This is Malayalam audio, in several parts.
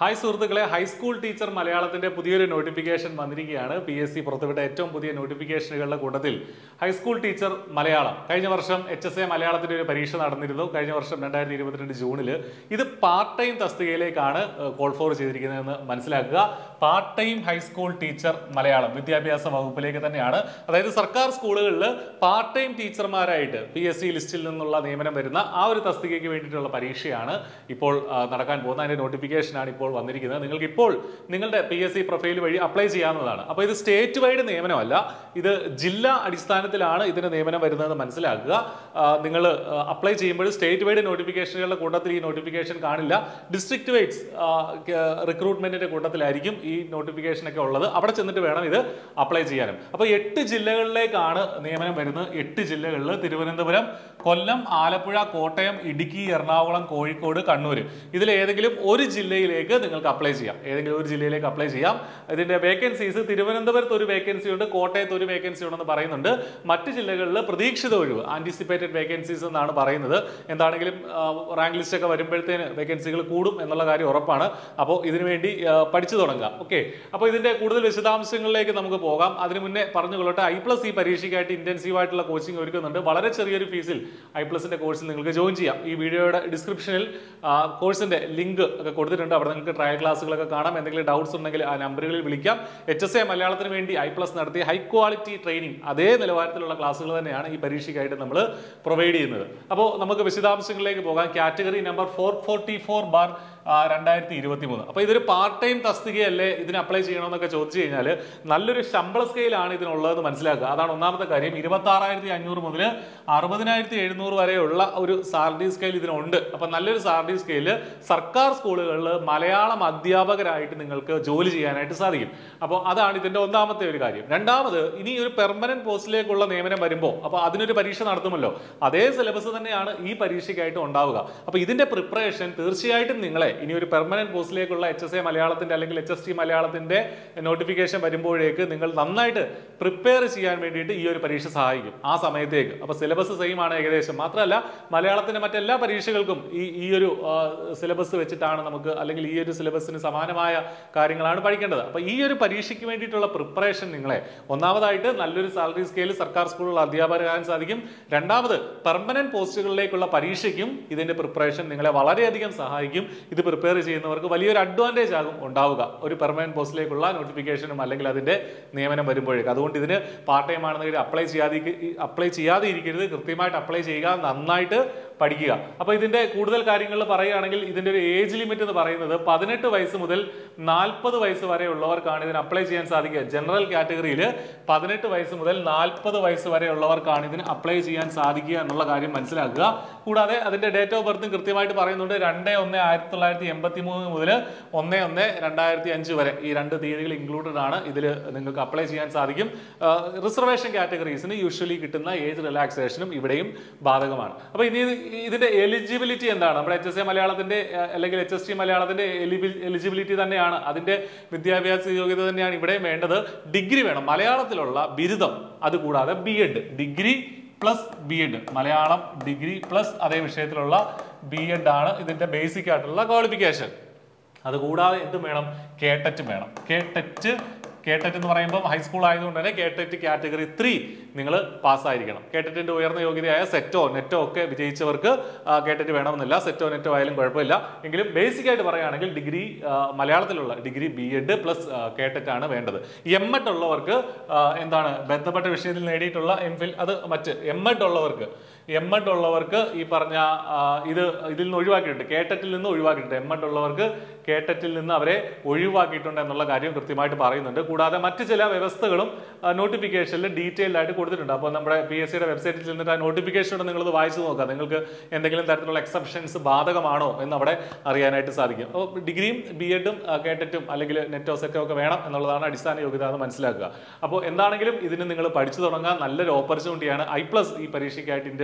ഹായ് സുഹൃത്തുക്കളെ ഹൈസ്കൂൾ ടീച്ചർ മലയാളത്തിന്റെ പുതിയൊരു നോട്ടിഫിക്കേഷൻ വന്നിരിക്കുകയാണ് പി എസ് സി പുറത്തുവിട്ട ഏറ്റവും പുതിയ നോട്ടിഫിക്കേഷനുകളുടെ കൂട്ടത്തിൽ ഹൈസ്കൂൾ ടീച്ചർ മലയാളം കഴിഞ്ഞ വർഷം എച്ച് എസ് എ മലയാളത്തിന്റെ ഒരു പരീക്ഷ നടന്നിരുന്നു കഴിഞ്ഞ വർഷം രണ്ടായിരത്തി ഇരുപത്തിരണ്ട് ജൂണിൽ ഇത് പാർട്ട് ടൈം തസ്തികയിലേക്കാണ് കോൾ ഫോർ ചെയ്തിരിക്കുന്നതെന്ന് മനസ്സിലാക്കുക part time high school teacher Malayalam വിദ്യാഭ്യാസ വകുപ്പിലേക്ക് തന്നെയാണ് അതായത് സർക്കാർ സ്കൂളുകളിൽ പാർട്ട് ടൈം ടീച്ചർമാരായിട്ട് പി എസ് സി ലിസ്റ്റിൽ നിന്നുള്ള നിയമനം വരുന്ന ആ ഒരു തസ്തികയ്ക്ക് വേണ്ടിയിട്ടുള്ള പരീക്ഷയാണ് ഇപ്പോൾ ആ, നടക്കാൻ പോകുന്ന അതിന്റെ നോട്ടിഫിക്കേഷനാണ് ഇപ്പോൾ വന്നിരിക്കുന്നത് നിങ്ങൾക്ക് ഇപ്പോൾ നിങ്ങളുടെ പി എസ് സി പ്രൊഫൈൽ വഴി അപ്ലൈ ചെയ്യാവുന്നതാണ് അപ്പോൾ ഇത് സ്റ്റേറ്റ് വൈഡ് നിയമനമല്ല ഇത് ജില്ലാ അടിസ്ഥാനത്തിലാണ് ഇതിന് നിയമനം വരുന്നതെന്ന് മനസ്സിലാക്കുക നിങ്ങൾ അപ്ലൈ ചെയ്യുമ്പോൾ സ്റ്റേറ്റ് വൈഡ് നോട്ടിഫിക്കേഷനുകളുടെ കൂട്ടത്തിൽ ഈ നോട്ടിഫിക്കേഷൻ കാണില്ല ഡിസ്ട്രിക്ട് വൈഡ്സ് റിക്രൂട്ട്മെന്റിന്റെ കൂട്ടത്തിലായിരിക്കും ഈ നോട്ടിഫിക്കേഷൻ ഒക്കെ ഉള്ളത് അവിടെ ചെന്നിട്ട് വേണം ഇത് അപ്ലൈ ചെയ്യാനും അപ്പോൾ എട്ട് ജില്ലകളിലേക്കാണ് നിയമനം വരുന്നത് എട്ട് ജില്ലകളിൽ തിരുവനന്തപുരം കൊല്ലം ആലപ്പുഴ കോട്ടയം ഇടുക്കി എറണാകുളം കോഴിക്കോട് കണ്ണൂർ ഇതിൽ ഏതെങ്കിലും ഒരു ജില്ലയിലേക്ക് നിങ്ങൾക്ക് അപ്ലൈ ചെയ്യാം ഏതെങ്കിലും ഒരു ജില്ലയിലേക്ക് അപ്ലൈ ചെയ്യാം ഇതിന്റെ വേക്കൻസീസ് തിരുവനന്തപുരത്ത് ഒരു വേക്കൻസി ഉണ്ട് കോട്ടയത്ത് ഒരു വേക്കൻസി ഉണ്ടെന്ന് പറയുന്നുണ്ട് മറ്റ് ജില്ലകളിൽ പ്രതീക്ഷിത ഒഴിവ് ആന്റിസിപ്പേറ്റഡ് വേക്കൻസീസ് എന്നാണ് പറയുന്നത് എന്താണെങ്കിലും റാങ്ക് ലിസ്റ്റ് ഒക്കെ വരുമ്പോഴത്തേന് വേക്കൻസികൾ കൂടും എന്നുള്ള കാര്യം ഉറപ്പാണ് അപ്പോൾ ഇതിനു വേണ്ടി ആ, പഠിച്ചു തുടങ്ങുക ഓക്കെ അപ്പോൾ ഇതിന്റെ കൂടുതൽ വിശദാംശങ്ങളിലേക്ക് നമുക്ക് പോകാം അതിനു മുന്നേ പറഞ്ഞുകൊള്ളട്ടെ ഐ പ്ലസ് ഈ പരീക്ഷയ്ക്കായിട്ട് ഇന്റൻസീവ് ആയിട്ടുള്ള കോച്ചിങ് ഒരുക്കുന്നുണ്ട് വളരെ ചെറിയൊരു ഫീസിൽ ഐ പ്ലസിന്റെ കോഴ്സിൽ നിങ്ങൾക്ക് ജോയിൻ ചെയ്യാം ഈ വീഡിയോയുടെ ഡിസ്ക്രിപ്ഷനിൽ കോഴ്സിന്റെ ലിങ്ക് ഒക്കെ കൊടുത്തിട്ടുണ്ട് അവിടെ നിങ്ങൾക്ക് ട്രയൽ ക്ലാസ്സുകളൊക്കെ കാണാം എന്തെങ്കിലും ഡൗട്ട്സ് ഉണ്ടെങ്കിൽ ആ നമ്പറുകളിൽ വിളിക്കാം എച്ച് എസ് എ മലയാളത്തിന് വേണ്ടി ഐ പ്ലസ് നടത്തിയ ഹൈ ക്വാളിറ്റി ട്രെയിനിങ് അതേ നിലവാരത്തിലുള്ള ക്ലാസ്സുകൾ തന്നെയാണ് ഈ പരീക്ഷയ്ക്കായിട്ട് നമ്മൾ പ്രൊവൈഡ് ചെയ്യുന്നത് അപ്പോൾ നമുക്ക് വിശദാംശങ്ങളിലേക്ക് പോകാം category number four forty four bar രണ്ടായിരത്തി ഇരുപത്തി മൂന്ന് അപ്പോൾ ഇതൊരു പാർട്ട് ടൈം തസ്തികയല്ലേ ഇതിന് അപ്ലൈ ചെയ്യണമെന്നൊക്കെ ചോദിച്ചു കഴിഞ്ഞാൽ നല്ലൊരു ശമ്പള സ്കെയിലാണ് ഇതിനുള്ളതെന്ന് മനസ്സിലാക്കുക അതാണ് ഒന്നാമത്തെ കാര്യം ഇരുപത്തി ആറായിരത്തി അഞ്ഞൂറ് മുതൽ അറുപതിനായിരത്തി എഴുന്നൂറ് വരെയുള്ള ഒരു സാലറി സ്കെയിൽ ഇതിനുണ്ട് അപ്പം നല്ലൊരു സാലറി സ്കെയില് സർക്കാർ സ്കൂളുകളിൽ മലയാളം അധ്യാപകരായിട്ട് നിങ്ങൾക്ക് ജോലി ചെയ്യാനായിട്ട് സാധിക്കും അപ്പോൾ അതാണ് ഇതിന്റെ ഒന്നാമത്തെ ഒരു കാര്യം രണ്ടാമത് ഇനി ഒരു പെർമനന്റ് പോസ്റ്റിലേക്കുള്ള നിയമനം വരുമ്പോൾ അപ്പോൾ അതിനൊരു പരീക്ഷ നടത്തുമല്ലോ അതേ സിലബസ് തന്നെയാണ് ഈ പരീക്ഷയ്ക്കായിട്ട് ഉണ്ടാവുക അപ്പോൾ ഇതിന്റെ പ്രിപ്പറേഷൻ തീർച്ചയായിട്ടും നിങ്ങളെ ഇനി ഒരു പെർമനന്റ് പോസ്റ്റിലേക്കുള്ള എച്ച് എസ് എ മലയാളത്തിന്റെ അല്ലെങ്കിൽ എച്ച് എസ് ടി മലയാളത്തിന്റെ നോട്ടിഫിക്കേഷൻ വരുമ്പോഴേക്ക് നിങ്ങൾ നന്നായിട്ട് പ്രിപ്പയർ ചെയ്യാൻ വേണ്ടിയിട്ട് ഈ ഒരു പരീക്ഷ സഹായിക്കും ആ സമയത്തേക്ക് അപ്പോൾ സിലബസ് സെയിം ആണ് ഏകദേശം മാത്രമല്ല മലയാളത്തിന്റെ മറ്റെല്ലാ പരീക്ഷകൾക്കും ഈ ഈ ഒരു സിലബസ് വെച്ചിട്ടാണ് നമുക്ക് അല്ലെങ്കിൽ ഈ ഒരു സിലബസിന് സമാനമായ കാര്യങ്ങളാണ് പഠിക്കേണ്ടത് അപ്പോൾ ഈ ഒരു പരീക്ഷയ്ക്ക് വേണ്ടിയിട്ടുള്ള പ്രിപ്പറേഷൻ നിങ്ങളെ ഒന്നാമതായിട്ട് നല്ലൊരു സാലറി സ്കെയിൽ സർക്കാർ സ്കൂളുകൾ അധ്യാപകരാകാൻ സാധിക്കും രണ്ടാമത് പെർമനന്റ് പോസ്റ്റുകളിലേക്കുള്ള പരീക്ഷയ്ക്കും ഇതിന്റെ പ്രിപ്പറേഷൻ നിങ്ങളെ വളരെയധികം സഹായിക്കും ഇത് പ്രിപ്പയർ ചെയ്യുന്നവർക്ക് വലിയൊരു അഡ്വാൻറ്റേജ് ആകും ഉണ്ടാവുക ഒരു പെർമനന്റ് പോസ്റ്റിലേക്കുള്ള നോട്ടിഫിക്കേഷനും അല്ലെങ്കിൽ അതിന്റെ നിയമനം വരുമ്പോഴേക്ക് അതുകൊണ്ട് ഇതിന് പാർട്ട് ടൈം ആണെന്നെങ്കിൽ അപ്ലൈ ചെയ്യാതെ അപ്ലൈ ചെയ്യാതെ ഇരിക്കരുത് കൃത്യമായിട്ട് അപ്ലൈ ചെയ്യുക നന്നായിട്ട് പഠിക്കുക അപ്പോൾ ഇതിന്റെ കൂടുതൽ കാര്യങ്ങൾ പറയുകയാണെങ്കിൽ ഇതിന്റെ ഒരു ഏജ് ലിമിറ്റ് എന്ന് പറയുന്നത് പതിനെട്ട് വയസ്സ് മുതൽ നാൽപ്പത് വയസ്സ് വരെ ഉള്ളവർക്കാണ് ഇതിന് അപ്ലൈ ചെയ്യാൻ സാധിക്കുക ജനറൽ കാറ്റഗറിയിൽ പതിനെട്ട് വയസ്സ് മുതൽ നാൽപ്പത് വയസ്സ് വരെ ഉള്ളവർക്കാണ് ഇതിന് അപ്ലൈ ചെയ്യാൻ സാധിക്കുക എന്നുള്ള കാര്യം മനസ്സിലാക്കുക കൂടാതെ അതിന്റെ ഡേറ്റ് ഓഫ് ബർത്തും കൃത്യമായിട്ട് പറയുന്നുണ്ട് രണ്ട് ഒന്ന് ആയിരത്തി തൊള്ളായിരത്തി എൺപത്തി മൂന്ന് മുതൽ ഒന്ന് ഒന്ന് രണ്ടായിരത്തി അഞ്ച് വരെ ഈ രണ്ട് തീയതികൾ ഇൻക്ലൂഡഡ് ആണ് ഇതിൽ നിങ്ങൾക്ക് അപ്ലൈ ചെയ്യാൻ സാധിക്കും റിസർവേഷൻ കാറ്റഗറീസിന് യൂഷ്വലി കിട്ടുന്ന ഏജ് റിലാക്സേഷനും ഇവിടെയും ബാധകമാണ് അപ്പോൾ ഇനി ഇത് ഇതിന്റെ എലിജിബിലിറ്റി എന്താണ് നമ്മുടെ എച്ച് എസ് എ മലയാളത്തിന്റെ ആ, അല്ലെങ്കിൽ എച്ച് എസ് ടി മലയാളത്തിന്റെ എലിജിബിലിറ്റി തന്നെയാണ് അതിന്റെ വിദ്യാഭ്യാസ യോഗ്യത തന്നെയാണ് ഇവിടെ വേണ്ടത് ഡിഗ്രി വേണം മലയാളത്തിലുള്ള ബിരുദം അതുകൂടാതെ B Ed degree plus B Ed Malayalam degree plus അതേ വിഷയത്തിലുള്ള ബി എഡ് ആണ് ഇതിന്റെ ബേസിക് ആയിട്ടുള്ള ക്വാളിഫിക്കേഷൻ അതുകൂടാതെ എന്തും വേണം കേട്ടറ്റ് വേണം കേട്ടറ്റ് കേട്ടറ്റ് എന്ന് പറയുമ്പോൾ ഹൈസ്കൂൾ ആയതുകൊണ്ട് തന്നെ കേട്ടറ്റ് കാറ്റഗറി ത്രീ നിങ്ങൾ പാസ്സായിരിക്കണം കേട്ടറ്റിന്റെ ഉയർന്ന യോഗ്യതയായ സെറ്റോ നെറ്റോ ഒക്കെ വിജയിച്ചവർക്ക് ആ, കേട്ടറ്റ് വേണമെന്നില്ല സെറ്റോ നെറ്റോ ആയാലും കുഴപ്പമില്ല എങ്കിലും ബേസിക് ആയിട്ട് പറയുകയാണെങ്കിൽ ഡിഗ്രി ആ, മലയാളത്തിലുള്ള degree B Ed plus KTET ആണ് വേണ്ടത് എം എഡ് ഉള്ളവർക്ക് ആ, എന്താണ് ബന്ധപ്പെട്ട വിഷയത്തിൽ നേടിയിട്ടുള്ള എം ഫിൽ അത് മറ്റ് എം എഡ് ഉള്ളവർക്ക് എം എഡ് ഉള്ളവർക്ക് ഈ പറഞ്ഞ ആ, ഇത് ഇതിൽ നിന്ന് ഒഴിവാക്കിയിട്ടുണ്ട് കേട്ടറ്റിൽ നിന്ന് ഒഴിവാക്കിയിട്ടുണ്ട് എം എഡ് ഉള്ളവർക്ക് കേട്ടറ്റിൽ നിന്ന് അവരെ ഒഴിവാക്കിയിട്ടുണ്ട് എന്നുള്ള കാര്യം കൃത്യമായിട്ട് പറയുന്നുണ്ട് കൂടാതെ മറ്റ് ചില വ്യവസ്ഥകളും നോട്ടിഫിക്കേഷനിൽ ഡീറ്റെയിൽഡ് ആയിട്ട് കൊടുത്തിട്ടുണ്ട് അപ്പോൾ നമ്മുടെ പി എസ് സിയുടെ വെബ്സൈറ്റിൽ ചെന്നിട്ട് ആ നോട്ടിഫിക്കേഷൻ നിങ്ങളത് വായിച്ചു നോക്കാം നിങ്ങൾക്ക് എന്തെങ്കിലും തരത്തിലുള്ള എക്സെപ്ഷൻസ് ബാധകമാണോ എന്ന് അവിടെ അറിയാനായിട്ട് സാധിക്കും അപ്പോൾ ഡിഗ്രിയും ബി എഡും കേട്ടറ്റും അല്ലെങ്കിൽ നെറ്റോ സെറ്റോ ഒക്കെ വേണം എന്നുള്ളതാണ് അടിസ്ഥാന യോഗ്യത എന്ന് മനസ്സിലാക്കുക അപ്പോൾ എന്താണെങ്കിലും ഇതിന് നിങ്ങൾ പഠിച്ചു തുടങ്ങാൻ നല്ലൊരു ഓപ്പർച്യൂണിറ്റിയാണ് ഐ പ്ലസ് ഈ പരീക്ഷയ്ക്കായിട്ട് ഇന്ത്യൻ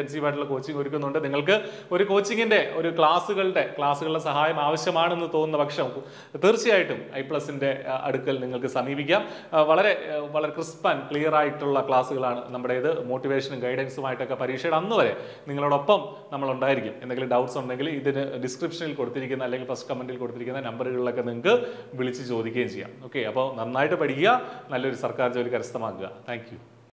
ഇന്റൻസീവ് ആയിട്ടുള്ള കോച്ചിങ് ഒരുക്കുന്നുണ്ട് നിങ്ങൾക്ക് ഒരു കോച്ചിങ്ങിന്റെ ഒരു ക്ലാസ്സുകളുടെ ക്ലാസ്സുകളുടെ സഹായം ആവശ്യമാണെന്ന് തോന്നുന്ന പക്ഷം തീർച്ചയായിട്ടും ഐ പ്ലസിന്റെ അടുക്കൽ നിങ്ങൾക്ക് സമീപിക്കാം ആ, വളരെ ആ, വളരെ ക്രിസ്പ് ആൻഡ് ക്ലിയർ ആയിട്ടുള്ള ക്ലാസ്സുകളാണ് നമ്മുടേത് മോട്ടിവേഷനും ഗൈഡൻസുമായിട്ടൊക്കെ പരീക്ഷയുടെ അന്ന് വരെ നിങ്ങളോടൊപ്പം നമ്മൾ ഉണ്ടായിരിക്കും എന്തെങ്കിലും ഡൗട്ട്സ് ഉണ്ടെങ്കിൽ ഇതിന് ഡിസ്ക്രിപ്ഷനിൽ കൊടുത്തിരിക്കുന്ന അല്ലെങ്കിൽ ഫസ്റ്റ് കമന്റിൽ കൊടുത്തിരിക്കുന്ന നമ്പറുകളിലൊക്കെ നിങ്ങൾക്ക് വിളിച്ച് ചോദിക്കുകയും ചെയ്യാം ഓക്കെ അപ്പോൾ നന്നായിട്ട് പഠിക്കുക നല്ലൊരു സർക്കാർ ജോലി കരസ്ഥമാക്കുക താങ്ക്